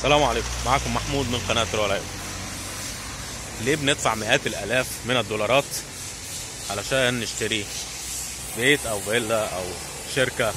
السلام عليكم معكم محمود من قناة روالايو ليه بندفع مئات الآلاف من الدولارات علشان نشتري بيت أو فيلا أو شركة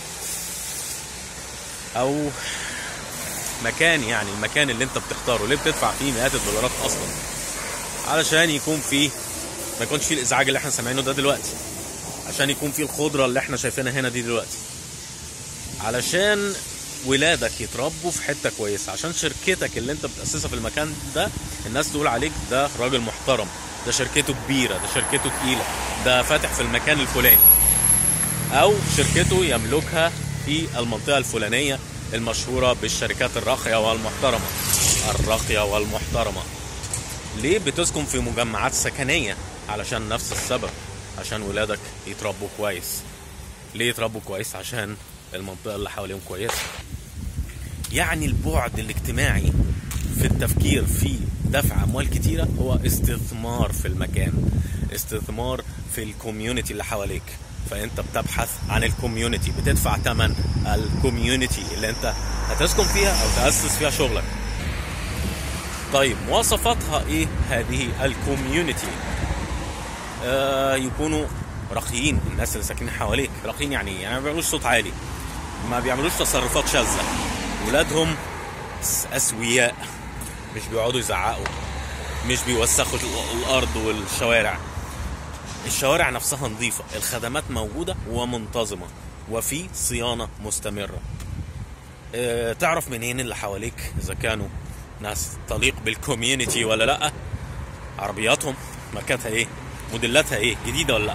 أو مكان يعني المكان اللي انت بتختاره ليه بتدفع فيه مئات الدولارات أصلا علشان يكون فيه ما يكونش فيه الإزعاج اللي احنا سامعينه ده دلوقتي عشان يكون فيه الخضرة اللي احنا شايفينها هنا دي دلوقتي علشان ولادك يتربوا في حته كويسه عشان شركتك اللي انت بتاسسها في المكان ده الناس تقول عليك ده راجل محترم ده شركته كبيره ده شركته تقيله ده فاتح في المكان الفلاني او شركته يملكها في المنطقه الفلانيه المشهوره بالشركات الراقيه والمحترمه الراقيه والمحترمه ليه بتسكن في مجمعات سكنيه علشان نفس السبب عشان ولادك يتربوا كويس ليه يتربوا كويس عشان المنطقة اللي حواليهم كويسة يعني البعد الاجتماعي في التفكير في دفع أموال كتيرة هو استثمار في المكان استثمار في الكوميونتي اللي حواليك فأنت بتبحث عن الكوميونتي بتدفع ثمن الكوميونتي اللي أنت هتسكن فيها أو تأسس فيها شغلك طيب مواصفاتها إيه هذه الكوميونتي آه يكونوا راقيين الناس اللي ساكنين حواليك راقيين يعني إيه؟ يعني ما بيعملوش صوت عالي ما بيعملوش تصرفات شاذة ولادهم أسوياء مش بيقعدوا يزعقوا مش بيوسخوا الأرض والشوارع الشوارع نفسها نظيفة الخدمات موجودة ومنتظمة وفي صيانة مستمرة اه تعرف منين اللي حواليك إذا كانوا ناس تليق بالكوميونتي ولا لأ عربياتهم ماركاتها ايه موديلاتها ايه جديدة ولا لأ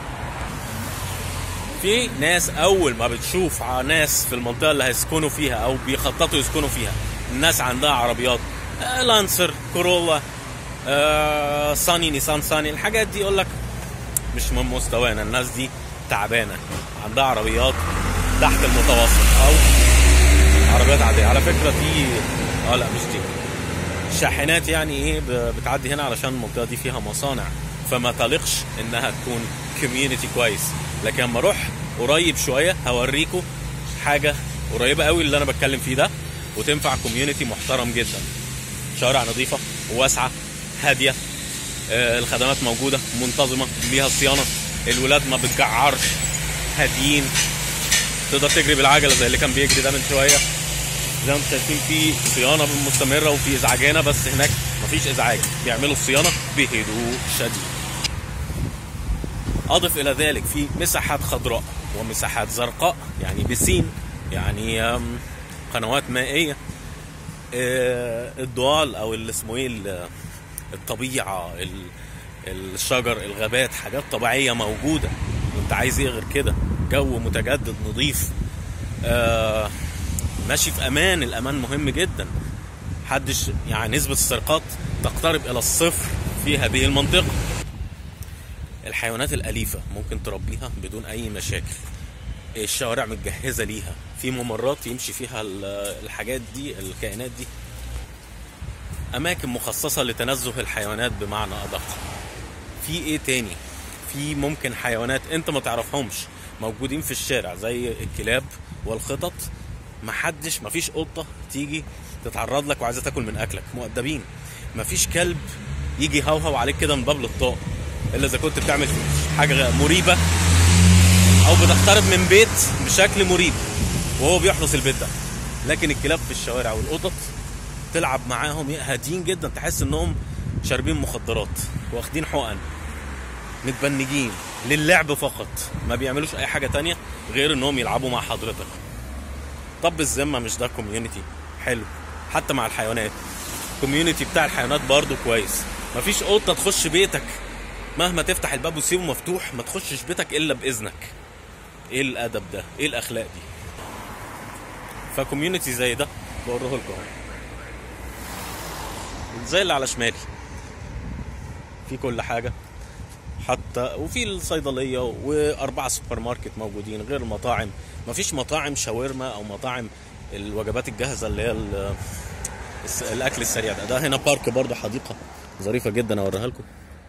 في ناس اول ما بتشوف ناس في المنطقه اللي هيسكنوا فيها او بيخططوا يسكنوا فيها الناس عندها عربيات آه لانسر كورولا آه صاني نيسان صاني الحاجات دي يقول لك مش من مستوانا الناس دي تعبانه عندها عربيات تحت المتوسط او عربيات عاديه على فكره في اه لا مش دي شاحنات يعني ايه بتعدي هنا علشان المنطقه دي فيها مصانع فما تليقش انها تكون كوميونتي كويس لكن لما اروح قريب شويه هوريكم حاجه قريبه قوي اللي انا بتكلم فيه ده وتنفع كوميونتي محترم جدا شوارع نظيفه واسعه هاديه آه الخدمات موجوده منتظمه ليها صيانه الولاد ما بتجعرش هاديين تقدر تجري بالعجله زي اللي كان بيجري ده من شويه زي ما انتم شايفين في صيانه مستمره وفي ازعاجانه بس هناك مفيش ازعاج بيعملوا الصيانه بهدوء شديد اضف الى ذلك في مساحات خضراء ومساحات زرقاء يعني بسين يعني قنوات مائيه الضوال او اللي اسمه ايه الطبيعه الشجر الغابات حاجات طبيعيه موجوده انت عايز ايه غير كده جو متجدد نظيف ماشي في امان الامان مهم جدا محدش يعني نسبه السرقات تقترب الى الصفر في هذه المنطقه الحيوانات الأليفة ممكن تربيها بدون أي مشاكل الشوارع متجهزة ليها في ممرات يمشي فيها الحاجات دي الكائنات دي أماكن مخصصة لتنزه الحيوانات بمعنى أدق في إيه تاني في ممكن حيوانات أنت ما تعرفهمش موجودين في الشارع زي الكلاب والخطط محدش مفيش قطة تيجي تتعرض لك وعايزة تاكل من أكلك مؤدبين مفيش كلب يجي يهوهو عليك كده من باب للطاق الا اذا كنت بتعمل حاجه مريبه او بتقترب من بيت بشكل مريب وهو بيحرس البيت ده لكن الكلاب في الشوارع والقطط تلعب معاهم هاديين جدا تحس انهم شاربين مخدرات واخدين حقن متبنجين للعب فقط ما بيعملوش اي حاجه تانية غير انهم يلعبوا مع حضرتك طب بالذمه مش ده كوميونتي حلو حتى مع الحيوانات الكوميونتي بتاع الحيوانات برضو كويس مفيش قطه تخش بيتك مهما تفتح الباب وتسيبه مفتوح ما تخشش بيتك الا باذنك ايه الادب ده ايه الاخلاق دي فكوميونتي زي ده بوريه لكم زي اللي على شمالي في كل حاجه حتى وفي الصيدليه واربعه سوبر ماركت موجودين غير المطاعم مفيش مطاعم شاورما او مطاعم الوجبات الجاهزه اللي هي الاكل السريع ده ده هنا بارك برضه حديقه ظريفه جدا اوريها لكم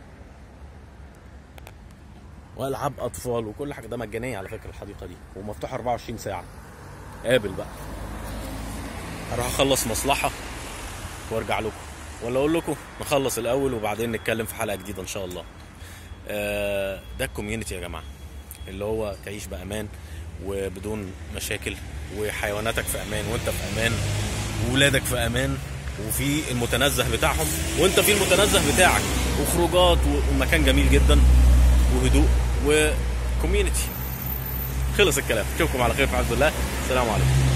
والعاب اطفال وكل حاجه ده مجانيه على فكره الحديقه دي ومفتوحه 24 ساعه قابل بقى هروح اخلص مصلحه وارجع لكم ولا اقول لكم نخلص الاول وبعدين نتكلم في حلقه جديده ان شاء الله آه، ده الكوميونتي يا جماعه اللي هو تعيش بامان وبدون مشاكل وحيواناتك في امان وانت في امان وولادك في امان وفي المتنزه بتاعهم وانت في المتنزه بتاعك وخروجات ومكان جميل جدا وهدوء وكوميونتي خلص الكلام اشوفكم على خير في عز الله السلام عليكم